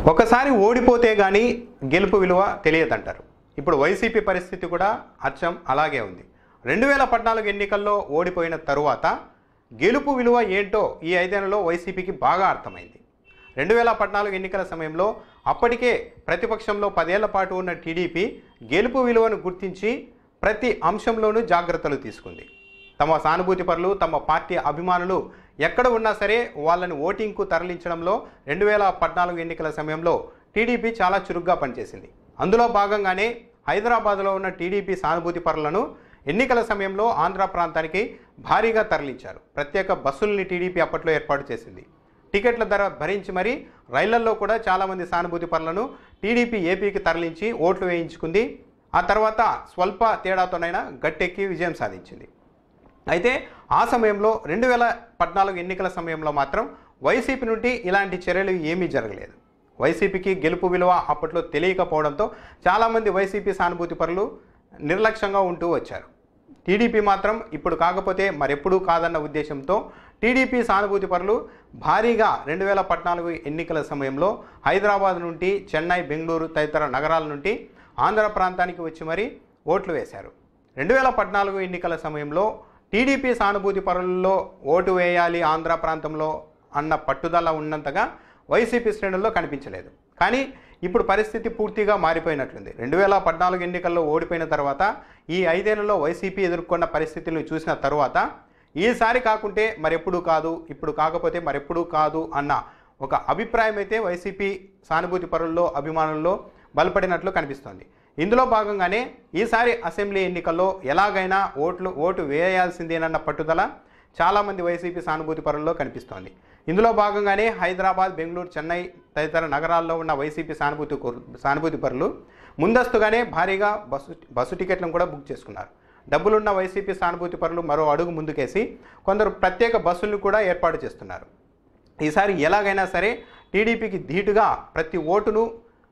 ఒకసారి ఓడిపోతే కానీ గెలుపు విలువ తెలియదంటారు ఇప్పుడు వైసీపీ పరిస్థితి కూడా అచ్చం అలాగే ఉంది రెండు వేల పద్నాలుగు ఎన్నికల్లో ఓడిపోయిన తరువాత గెలుపు విలువ ఏంటో ఈ ఐదేళ్లలో వైసీపీకి బాగా అర్థమైంది రెండు వేల పద్నాలుగు ఎన్నికల సమయంలో అప్పటికే ప్రతిపక్షంలో పదేళ్ల పాటు ఉన్న టీడీపీ గెలుపు విలువను గుర్తించి ప్రతి అంశంలోనూ జాగ్రత్తలు తీసుకుంది తమ సానుభూతి పరులు తమ పార్టీ అభిమానులు ఎక్కడ ఉన్నా సరే వాళ్ళని ఓటింగ్కు తరలించడంలో రెండు వేల పద్నాలుగు ఎన్నికల సమయంలో టీడీపీ చాలా చురుగ్గా పనిచేసింది అందులో భాగంగానే హైదరాబాద్లో ఉన్న టీడీపీ సానుభూతి పరులను ఎన్నికల సమయంలో ఆంధ్ర ప్రాంతానికి భారీగా తరలించారు ప్రత్యేక బస్సుల్ని టీడీపీ అప్పట్లో ఏర్పాటు చేసింది టికెట్ల ధర భరించి మరీ రైళ్లల్లో కూడా చాలామంది సానుభూతి పరులను టీడీపీ ఏపీకి తరలించి ఓట్లు వేయించుకుంది ఆ తర్వాత స్వల్ప తేడాతోనైనా గట్టెక్కి విజయం సాధించింది అయితే ఆ సమయంలో రెండు వేల పద్నాలుగు ఎన్నికల సమయంలో మాత్రం వైసీపీ నుండి ఇలాంటి చర్యలు ఏమీ జరగలేదు వైసీపీకి గెలుపు విలువ అప్పట్లో తెలియకపోవడంతో చాలామంది వైసీపీ సానుభూతి పరులు నిర్లక్ష్యంగా ఉంటూ వచ్చారు టీడీపీ మాత్రం ఇప్పుడు కాకపోతే మరెప్పుడూ కాదన్న ఉద్దేశంతో టీడీపీ సానుభూతి పరులు భారీగా రెండు వేల పద్నాలుగు ఎన్నికల సమయంలో హైదరాబాద్ నుండి చెన్నై బెంగళూరు తదితర నగరాల నుండి ఆంధ్ర ప్రాంతానికి వచ్చి మరీ ఓట్లు వేశారు రెండు వేల పద్నాలుగు ఎన్నికల సమయంలో టీడీపీ సానుభూతి పరులలో ఓటు వేయాలి ఆంధ్ర ప్రాంతంలో అన్న పట్టుదల ఉన్నంతగా వైసీపీ శ్రేణుల్లో కనిపించలేదు కానీ ఇప్పుడు పరిస్థితి పూర్తిగా మారిపోయినట్లుంది రెండు వేల పద్నాలుగు ఎన్నికల్లో ఓడిపోయిన తర్వాత ఈ ఐదేళ్లలో వైసీపీ ఎదుర్కొన్న పరిస్థితులను చూసిన తరువాత ఈసారి కాకుంటే మరెప్పుడు కాదు ఇప్పుడు కాకపోతే మరెప్పుడు కాదు అన్న ఒక అభిప్రాయం అయితే వైసీపీ సానుభూతి పరుల్లో అభిమానుల్లో బలపడినట్లు కనిపిస్తోంది ఇందులో భాగంగానే ఈసారి అసెంబ్లీ ఎన్నికల్లో ఎలాగైనా ఓట్లు ఓటు వేయాల్సిందేనన్న పట్టుదల చాలామంది వైసీపీ సానుభూతి పరుల్లో కనిపిస్తోంది ఇందులో భాగంగానే హైదరాబాద్ బెంగళూరు చెన్నై తదితర నగరాల్లో ఉన్న వైసీపీ సానుభూతి కోరు- సానుభూతి పరులు ముందస్తుగానే భారీగా బస్సు బస్సు టికెట్లను కూడా బుక్ చేసుకున్నారు డబ్బులున్న వైసీపీ సానుభూతి పరులు మరో అడుగు ముందుకేసి కొందరు ప్రత్యేక బస్సులను కూడా ఏర్పాటు చేస్తున్నారు ఈసారి ఎలాగైనా సరే టీడీపీకి ధీటుగా ప్రతి ఓటును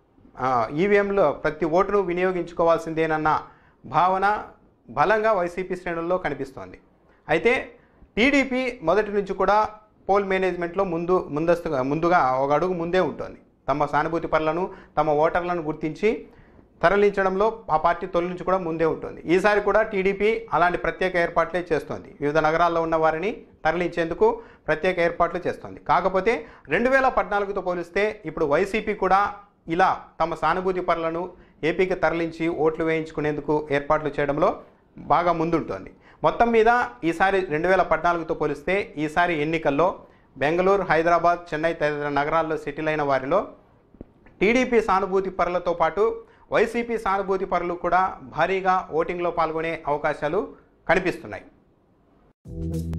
ఈవీఎంలో ప్రతి ఓటును వినియోగించుకోవాల్సిందేనన్న భావన బలంగా వైసీపీ శ్రేణుల్లో కనిపిస్తోంది అయితే టీడీపీ మొదటి నుంచి కూడా పోల్ మేనేజ్మెంట్లో ముందు ముందస్తుగా ముందుగా ఒక అడుగు ముందే ఉంటుంది తమ సానుభూతి పరులను తమ ఓటర్లను గుర్తించి తరలించడంలో ఆ పార్టీ తొలి నుంచి కూడా ముందే ఉంటుంది ఈసారి కూడా టీడీపీ అలాంటి ప్రత్యేక ఏర్పాట్లే చేస్తోంది వివిధ నగరాల్లో ఉన్న వారిని తరలించేందుకు ప్రత్యేక ఏర్పాట్లు చేస్తోంది కాకపోతే రెండు వేల పద్నాలుగుతో పోలిస్తే ఇప్పుడు వైసీపీ కూడా ఇలా తమ సానుభూతి పరులను ఏపీకి తరలించి ఓట్లు వేయించుకునేందుకు ఏర్పాట్లు చేయడంలో బాగా ముందుంటోంది మొత్తం మీద ఈసారి రెండు వేల పద్నాలుగుతో పోలిస్తే ఈసారి ఎన్నికల్లో బెంగళూరు హైదరాబాద్ చెన్నై తదితర నగరాల్లో సెటిల్ అయిన వారిలో టీడీపీ సానుభూతి పరులతో పాటు వైసీపీ సానుభూతి పరులు కూడా భారీగా ఓటింగ్లో పాల్గొనే అవకాశాలు కనిపిస్తున్నాయి